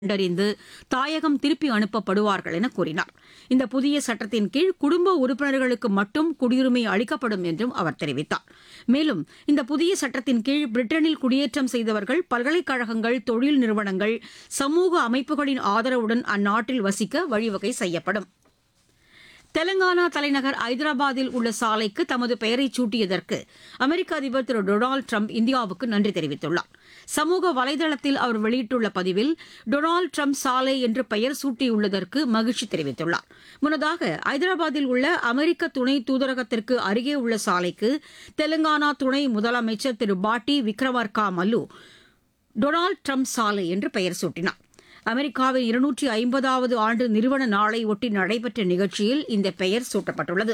கண்டறிந்து தாயகம் திருப்பி அனுப்பப்படுவார்கள் என கூறினார் இந்த புதிய சட்டத்தின் கீழ் குடும்ப உறுப்பினர்களுக்கு மட்டும் குடியுரிமை அளிக்கப்படும் என்றும் அவர் தெரிவித்தார் மேலும் இந்த புதிய சட்டத்தின் கீழ் பிரிட்டனில் குடியேற்றம் செய்தவர்கள் பல்கலைக்கழகங்கள் தொழில் நிறுவனங்கள் சமூக அமைப்புகளின் ஆதரவுடன் அந்நாட்டில் வசிக்க வழிவகை செய்யப்படும் தெலங்கானா தலைநகர் ஐதராபாத்தில் உள்ள சாலைக்கு தமது பெயரை சூட்டியதற்கு அமெரிக்க அதிபர் திரு டொனால்டு ட்ரம்ப் இந்தியாவுக்கு நன்றி தெரிவித்துள்ளார் சமூக வலைதளத்தில் அவர் வெளியிட்டுள்ள பதிவில் டொனால்டு ட்ரம்ப் சாலை என்று பெயர் சூட்டியுள்ளதற்கு மகிழ்ச்சி தெரிவித்துள்ளார் முன்னதாக ஐதராபாத்தில் உள்ள அமெரிக்க துணை தூதரகத்திற்கு அருகே உள்ள சாலைக்கு தெலங்கானா துணை முதலமைச்சர் திரு பாட்டி விக்ரமார்கா மல்லு டொனால்டு ட்ரம்ப் சாலை என்று பெயர் சூட்டினார் அமெரிக்காவின் இருநூற்றி ஐம்பதாவது ஆண்டு நிறுவன நாளை ஒட்டி நடைபெற்ற நிகழ்ச்சியில் இந்த பெயர் சூட்டப்பட்டுள்ளது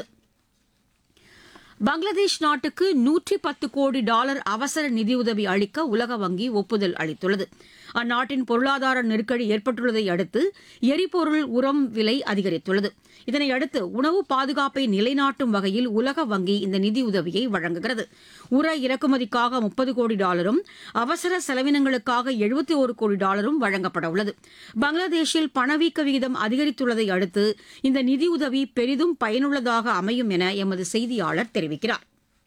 பங்களாதேஷ் நாட்டுக்கு நூற்றி பத்து கோடி டாலர் அவசர நிதியுதவி அளிக்க உலக வங்கி ஒப்புதல் அளித்துள்ளது அந்நாட்டின் பொருளாதார நெருக்கடி ஏற்பட்டுள்ளதை அடுத்து எரிபொருள் உரம் விலை அதிகரித்துள்ளது இதனையடுத்து உணவு பாதுகாப்பை நிலைநாட்டும் வகையில் உலக வங்கி இந்த நிதியுதவியை வழங்குகிறது உர இறக்குமதிக்காக முப்பது கோடி டாலரும் அவசர செலவினங்களுக்காக எழுபத்தி ஒரு கோடி டாலரும் வழங்கப்பட உள்ளது பங்களாதேஷில் பணவீக்க விகிதம் அதிகரித்துள்ளதை அடுத்து இந்த நிதியுதவி பெரிதும் பயனுள்ளதாக அமையும் என எமது செய்தியாளர் தெரிவிக்கிறார்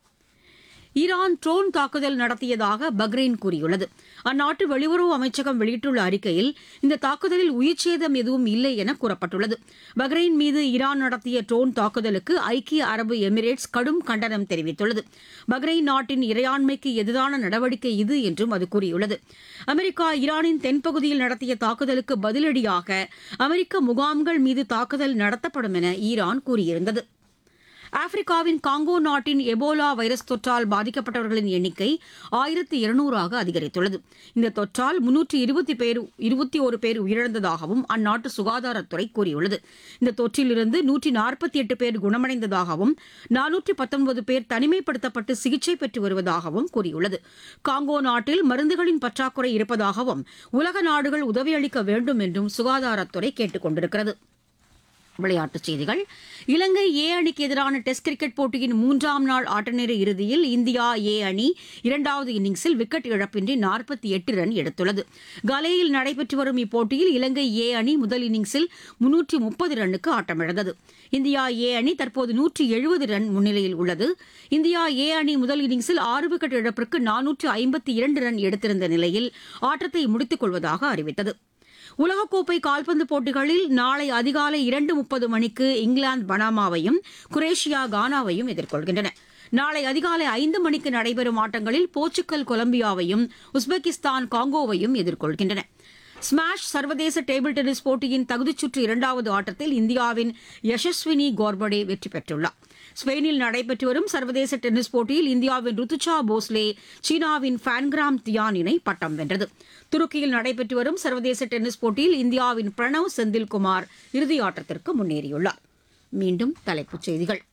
ஈரான் ட்ரோன் தாக்குதல் நடத்தியதாக பக்ரைன் கூறியுள்ளது அந்நாட்டு வெளியுறவு அமைச்சகம் வெளியிட்டுள்ள அறிக்கையில் இந்த தாக்குதலில் உயிர்ச்சேதம் எதுவும் இல்லை என கூறப்பட்டுள்ளது பக்ரைன் மீது ஈரான் நடத்திய ட்ரோன் தாக்குதலுக்கு ஐக்கிய அரபு எமிரேட்ஸ் கடும் கண்டனம் தெரிவித்துள்ளது பக்ரைன் நாட்டின் இறையாண்மைக்கு எதிரான நடவடிக்கை இது என்றும் அது கூறியுள்ளது அமெரிக்கா ஈரானின் தென்பகுதியில் நடத்திய தாக்குதலுக்கு பதிலடியாக அமெரிக்க முகாம்கள் மீது தாக்குதல் நடத்தப்படும் என ஈரான் கூறியிருந்தது ஆப்பிரிக்காவின் காங்கோ நாட்டின் எபோலா வைரஸ் தொற்றால் பாதிக்கப்பட்டவர்களின் எண்ணிக்கை ஆயிரத்தி இருநூறாக அதிகரித்துள்ளது இந்த தொற்றால் முன்னூற்றி இருபத்தி பேர் இருபத்தி ஒரு பேர் உயிரிழந்ததாகவும் அந்நாட்டு சுகாதாரத்துறை கூறியுள்ளது இந்த தொற்றிலிருந்து நூற்றி நாற்பத்தி எட்டு பேர் குணமடைந்ததாகவும் நானூற்றி பத்தொன்பது பேர் தனிமைப்படுத்தப்பட்டு சிகிச்சை பெற்று வருவதாகவும் கூறியுள்ளது காங்கோ நாட்டில் மருந்துகளின் பற்றாக்குறை இருப்பதாகவும் உலக நாடுகள் உதவியளிக்க வேண்டும் என்றும் சுகாதாரத்துறை கேட்டுக் கொண்டிருக்கிறது விளையாட்டுச் செய்திகள் இலங்கை ஏ அணிக்கு எதிரான டெஸ்ட் கிரிக்கெட் போட்டியின் மூன்றாம் நாள் ஆட்டநேர இறுதியில் இந்தியா ஏ அணி இரண்டாவது இன்னிங்ஸில் விக்கெட் இழப்பின்றி நாற்பத்தி எட்டு ரன் எடுத்துள்ளது கலேயில் நடைபெற்று வரும் இப்போட்டியில் இலங்கை ஏ அணி முதல் இன்னிங்ஸில் முன்னூற்றி முப்பது ரன்னுக்கு ஆட்டமிழந்தது இந்தியா ஏ அணி தற்போது நூற்றி எழுபது ரன் முன்னிலையில் உள்ளது இந்தியா ஏ அணி முதல் இன்னிங்ஸில் ஆறு விக்கெட் இழப்பிற்கு நானூற்று ஐம்பத்தி இரண்டு ரன் எடுத்திருந்த நிலையில் ஆட்டத்தை முடித்துக் கொள்வதாக அறிவித்தது உலகக்கோப்பை கால்பந்து போட்டிகளில் நாளை அதிகாலை இரண்டு முப்பது மணிக்கு இங்கிலாந்து பனாமாவையும் குரேஷியா கானாவையும் எதிர்கொள்கின்றன நாளை அதிகாலை ஐந்து மணிக்கு நடைபெறும் ஆட்டங்களில் போர்ச்சுக்கல் கொலம்பியாவையும் உஸ்பெகிஸ்தான் காங்கோவையும் எதிர்கொள்கின்றன ஸ்மாஷ் சர்வதேச டேபிள் டென்னிஸ் போட்டியின் தகுதிச்சுற்று இரண்டாவது ஆட்டத்தில் இந்தியாவின் யசஸ்வினி கோர்படே வெற்றி பெற்றுள்ளார் ஸ்பெயினில் நடைபெற்று வரும் சர்வதேச டென்னிஸ் போட்டியில் இந்தியாவின் ருத்துச்சா போஸ்லே சீனாவின் ஃபேன்கிராம் தியான் இணை பட்டம் வென்றது துருக்கியில் நடைபெற்று வரும் சர்வதேச டென்னிஸ் போட்டியில் இந்தியாவின் பிரணவ் செந்தில்குமார் இறுதியாட்டத்திற்கு முன்னேறியுள்ளார் மீண்டும் தலைப்புச் செய்திகள்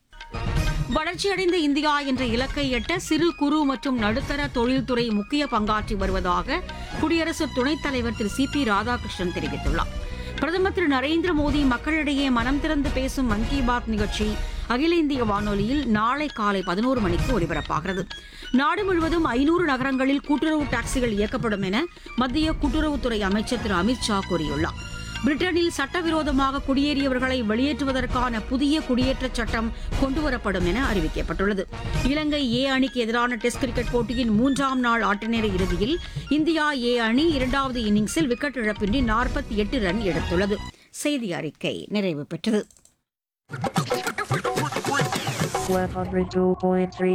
வளர்ச்சியடைந்த இந்தியா என்ற இலக்கை எட்ட சிறு குறு மற்றும் நடுத்தர தொழில்துறை முக்கிய பங்காற்றி வருவதாக குடியரசு துணைத் தலைவர் திரு சி பி ராதாகிருஷ்ணன் தெரிவித்துள்ளார் பிரதமர் திரு நரேந்திர மோடி மக்களிடையே மனம் திறந்து பேசும் மன் கி பாத் நிகழ்ச்சி அகில இந்திய வானொலியில் நாளை காலை பதினோரு மணிக்கு ஒலிபரப்பாகிறது நாடு முழுவதும் ஐநூறு நகரங்களில் கூட்டுறவு டாக்ஸிகள் இயக்கப்படும் என மத்திய கூட்டுறவுத்துறை அமைச்சர் திரு அமித் ஷா கூறியுள்ளார் பிரிட்டனில் சட்டவிரோதமாக குடியேறியவர்களை வெளியேற்றுவதற்கான புதிய குடியேற்றச் சட்டம் கொண்டுவரப்படும் என அறிவிக்கப்பட்டுள்ளது இலங்கை ஏ அணிக்கு எதிரான டெஸ்ட் கிரிக்கெட் போட்டியின் மூன்றாம் நாள் ஆட்டநேர இறுதியில் இந்தியா ஏ அணி இரண்டாவது இன்னிங்ஸில் விக்கெட் இழப்பின்றி நாற்பத்தி எட்டு ரன் எடுத்துள்ளது செய்தி அறிக்கை நிறைவு பெற்றது 102.3